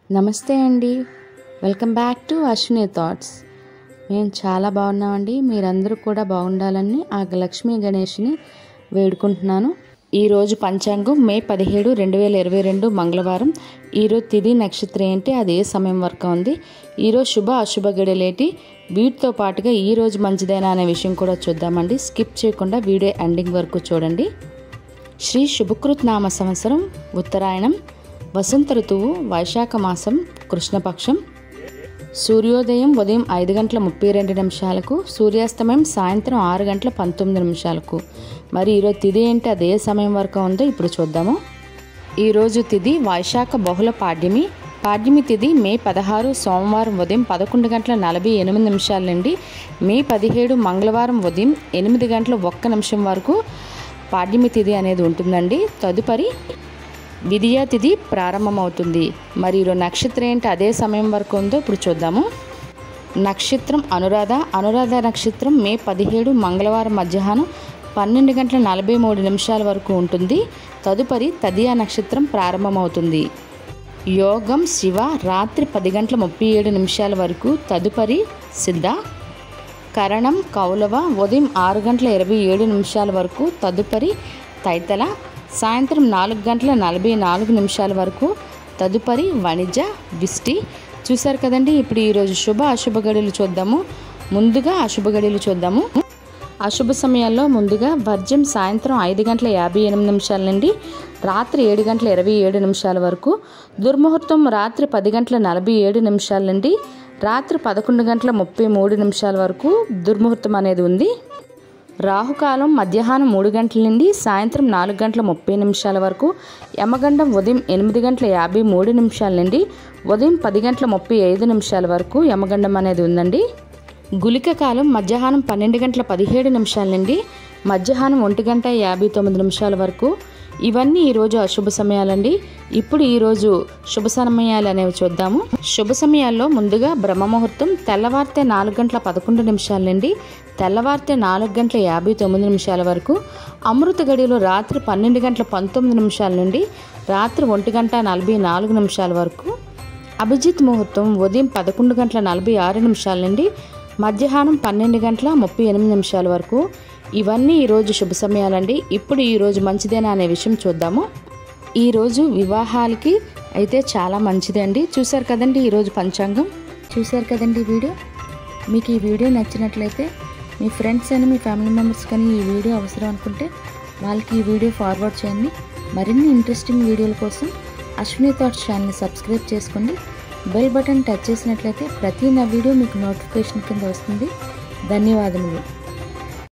నమస్తే అండి welcome back to Ashwini thoughts మేము చాలా బాగున్నామండి మీరందరూ కూడా బాగుండాలని ఆ లక్ష్మీ గణేష్ని వేడుకుంటున్నాను ఈరోజు పంచాంగం మే పదిహేడు రెండు వేల ఇరవై రెండు మంగళవారం ఈరోజు తిథి నక్షత్రం ఏంటి అది ఏ సమయం వరకు ఉంది ఈరోజు శుభ అశుభ గడిలేటి వీటితో పాటుగా ఈ రోజు మంచిదేనా అనే విషయం కూడా చూద్దామండి స్కిప్ చేయకుండా వీడియో ఎండింగ్ వరకు చూడండి శ్రీ శుభకృత్ నామ సంవత్సరం ఉత్తరాయణం వసంత ఋతువు వైశాఖ మాసం కృష్ణపక్షం సూర్యోదయం ఉదయం ఐదు గంటల ముప్పై రెండు నిమిషాలకు సూర్యాస్తమయం సాయంత్రం ఆరు గంటల పంతొమ్మిది నిమిషాలకు మరి ఈరోజు తిథి ఏంటి అదే సమయం వరకు ఉందో ఇప్పుడు చూద్దాము ఈరోజు తిథి వైశాఖ బహుళ పాడ్యమి పాడ్యమి తిథి మే పదహారు సోమవారం ఉదయం పదకొండు గంటల నలభై ఎనిమిది నిమిషాల నుండి మే పదిహేడు మంగళవారం ఉదయం ఎనిమిది గంటల ఒక్క నిమిషం వరకు పాడ్యమి తిథి అనేది ఉంటుందండి తదుపరి విధియా తిథి ప్రారంభమవుతుంది మరి ఈరోజు నక్షత్రం ఏంటి అదే సమయం వరకు ఉందో ఇప్పుడు చూద్దాము నక్షత్రం అనురాధ అనురాధ నక్షత్రం మే పదిహేడు మంగళవారం మధ్యాహ్నం పన్నెండు గంటల నలభై మూడు నిమిషాల వరకు ఉంటుంది తదుపరి తదియా నక్షత్రం ప్రారంభమవుతుంది యోగం శివ రాత్రి పది గంటల ముప్పై ఏడు నిమిషాల వరకు తదుపరి సిద్ధ కరణం కౌలవ ఉదయం ఆరు గంటల ఇరవై ఏడు నిమిషాల వరకు తదుపరి తైతల సాయంత్రం నాలుగు గంటల నలభై నాలుగు నిమిషాల వరకు తదుపరి వణిజ విష్టి చూశారు కదండి ఇప్పుడు ఈరోజు శుభ అశుభ గడియలు చూద్దాము ముందుగా అశుభ గడియలు చూద్దాము అశుభ సమయాల్లో ముందుగా వర్జం సాయంత్రం ఐదు గంటల యాభై ఎనిమిది నిమిషాల నుండి రాత్రి ఏడు గంటల ఇరవై ఏడు నిమిషాల వరకు దుర్ముహూర్తం రాత్రి పది గంటల నలభై ఏడు నిమిషాల నుండి రాత్రి పదకొండు గంటల ముప్పై మూడు నిమిషాల వరకు దుర్ముహూర్తం అనేది ఉంది రాహుకాలం మధ్యాహ్నం మూడు గంటల నుండి సాయంత్రం నాలుగు గంటల ముప్పై నిమిషాల వరకు యమగండం ఉదయం ఎనిమిది గంటల యాభై మూడు నిమిషాల నుండి ఉదయం పది గంటల ముప్పై ఐదు నిమిషాల వరకు యమగండం అనేది ఉందండి గులిక కాలం మధ్యాహ్నం పన్నెండు గంటల పదిహేడు నిమిషాల నుండి మధ్యాహ్నం ఒంటి గంట యాభై తొమ్మిది నిమిషాల వరకు ఇవన్నీ ఈరోజు అశుభ సమయాలండి ఇప్పుడు ఈరోజు శుభ సమయాలు అనేవి చూద్దాము శుభ సమయాల్లో ముందుగా బ్రహ్మముహూర్తం తెల్లవారితే నాలుగు గంటల పదకొండు నిమిషాల నుండి తెల్లవారితే నాలుగు గంటల యాభై తొమ్మిది నిమిషాల వరకు అమృత గడిలో రాత్రి పన్నెండు గంటల పంతొమ్మిది నిమిషాల నుండి రాత్రి ఒంటి గంట నలభై నాలుగు నిమిషాల వరకు అభిజిత్ ముహూర్తం ఉదయం పదకొండు గంటల నలభై ఆరు నిమిషాల నుండి మధ్యాహ్నం పన్నెండు గంటల ముప్పై ఎనిమిది నిమిషాల వరకు ఇవన్నీ ఈరోజు శుభ సమయాలండి ఇప్పుడు ఈరోజు మంచిదేనా అనే విషయం చూద్దాము ఈరోజు వివాహాలకి అయితే చాలా మంచిదండి చూశారు కదండి ఈరోజు పంచాంగం చూశారు కదండి ఈ వీడియో మీకు ఈ వీడియో నచ్చినట్లయితే మీ ఫ్రెండ్స్ అని మీ ఫ్యామిలీ మెంబర్స్ కానీ ఈ వీడియో అవసరం అనుకుంటే వాళ్ళకి ఈ వీడియో ఫార్వర్డ్ చేయండి మరిన్ని ఇంట్రెస్టింగ్ వీడియోల కోసం అశ్విని థాట్స్ ఛానల్ని సబ్స్క్రైబ్ చేసుకోండి బెల్ బటన్ టచ్ చేసినట్లయితే ప్రతి నా వీడియో మీకు నోటిఫికేషన్ కింద వస్తుంది ధన్యవాదములు